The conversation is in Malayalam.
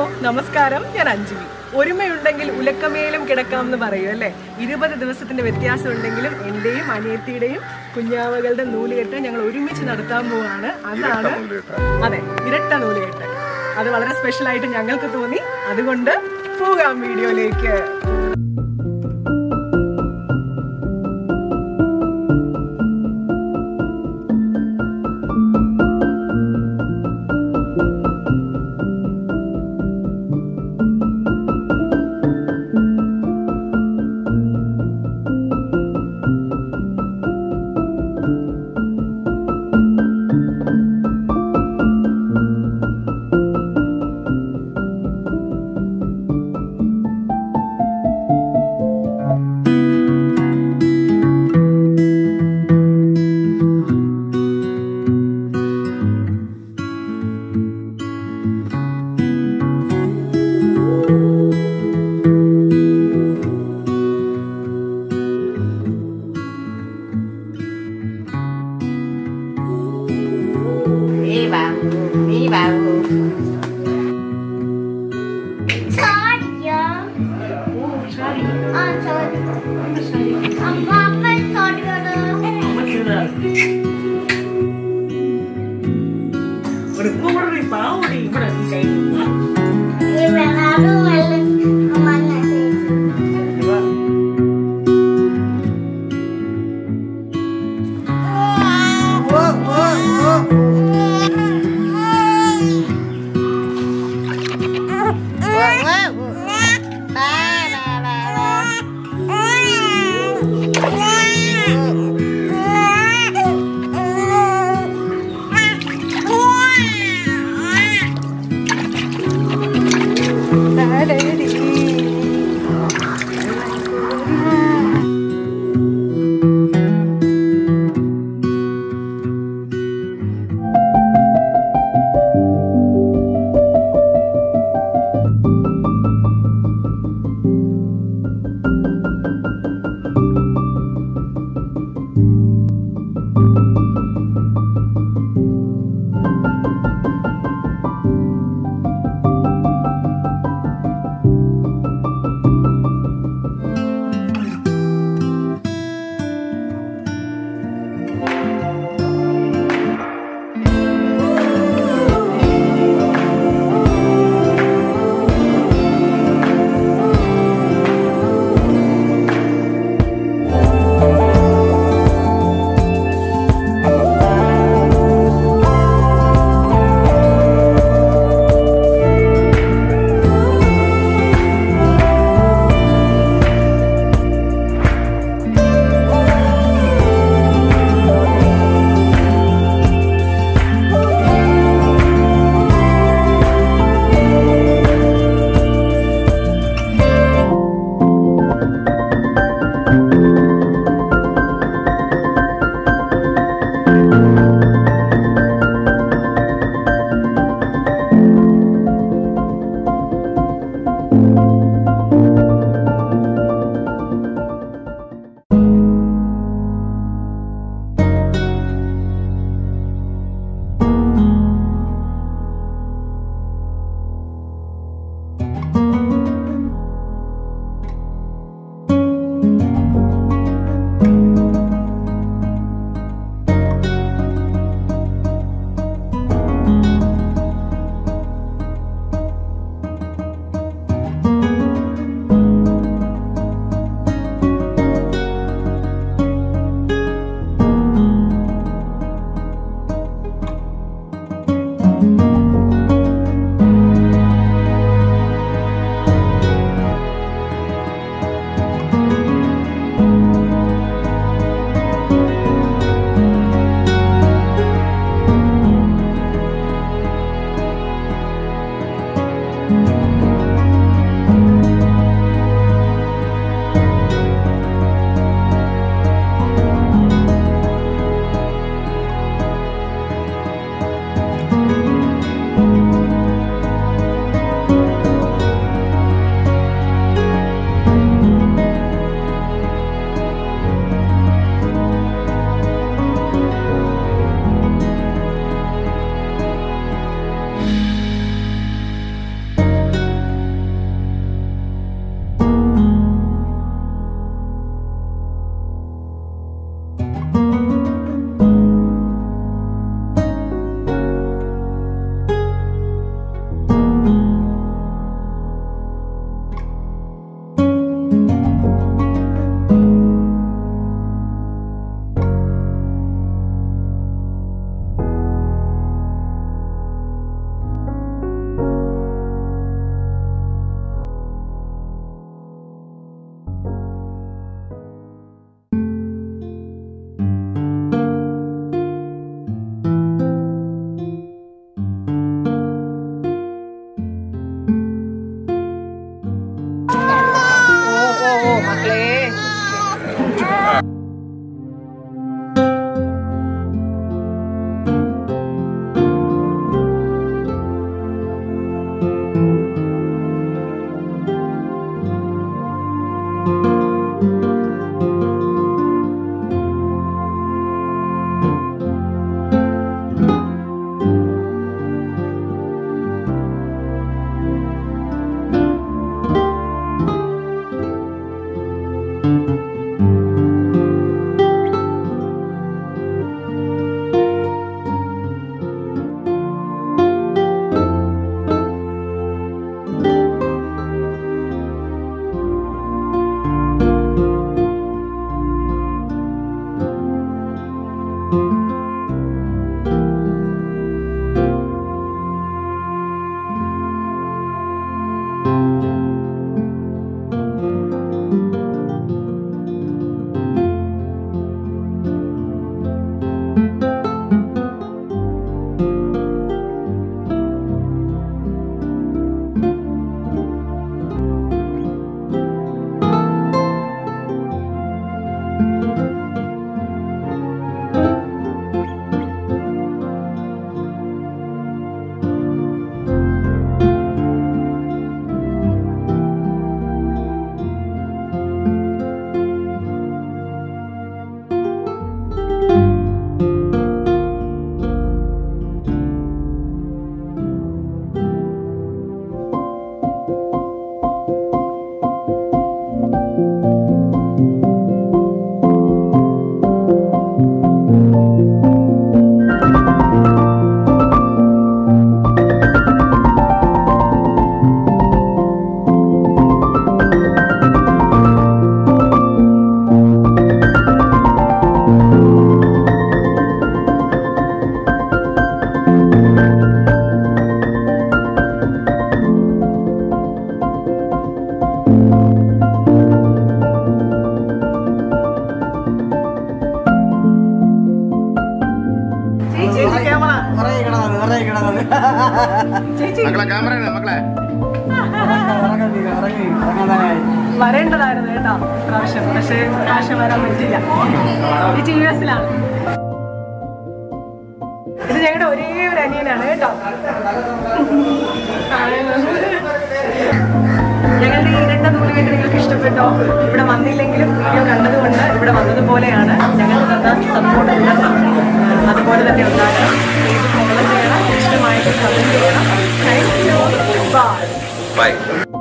നമസ്കാരം ഞാൻ അഞ്ജലി ഒരുമയുണ്ടെങ്കിൽ ഉലക്കമേലും കിടക്കാം എന്ന് പറയും അല്ലേ ഇരുപത് ദിവസത്തിന്റെ വ്യത്യാസം ഉണ്ടെങ്കിലും എന്റെയും അനിയത്തിയുടെയും കുഞ്ഞാവകളുടെ നൂലുകെട്ട് ഞങ്ങൾ ഒരുമിച്ച് നടത്താൻ പോവാണ് അതാണ് അതെ ഇരട്ട നൂലുകെട്ട് അത് വളരെ സ്പെഷ്യൽ ആയിട്ട് ഞങ്ങൾക്ക് തോന്നി അതുകൊണ്ട് പോകാം വീഡിയോയിലേക്ക് Mi babu, mi babu. Sadia. Ah, sorry. Amma apa sadia ada? Ini baru malam mana sih? വെള്ളത്തിലേക്ക് കിടന്നത് ചേച്ചി മക്കളെ ക്യാമറ മക്കളെ ഇറങ്ങി ഇറങ്ങി ഇറങ്ങാനായി വരേണ്ടതായിരുന്നു കേട്ടോ പ്രാവശ്യം പക്ഷേ പ്രാവശ്യം വരാൻ പറ്റില്ല ചേച്ചി യു എസിലാണ് ഇത് ഞങ്ങളുടെ ഒരേ ഒരു അനിയനാണ് കേട്ടോ ഞങ്ങളുടെ ഈ ഇരട്ട നൂലുകെട്ട് നിങ്ങൾക്ക് ഇഷ്ടപ്പെട്ടോ ഇവിടെ വന്നില്ലെങ്കിലും വീഡിയോ കണ്ടതുകൊണ്ട് ഇവിടെ വന്നതുപോലെയാണ് ഞങ്ങൾക്ക് തന്ന സപ്പോർട്ട് തുടരണം ആ, അതുപോലെ തന്നെ ഉണ്ടാകണം ഇത് ഫോളോ ചെയ്യണം ഇഷ്ടമായിട്ട് കമന്റ് ചെയ്യണം താങ്ക് യു ബൈ ബൈ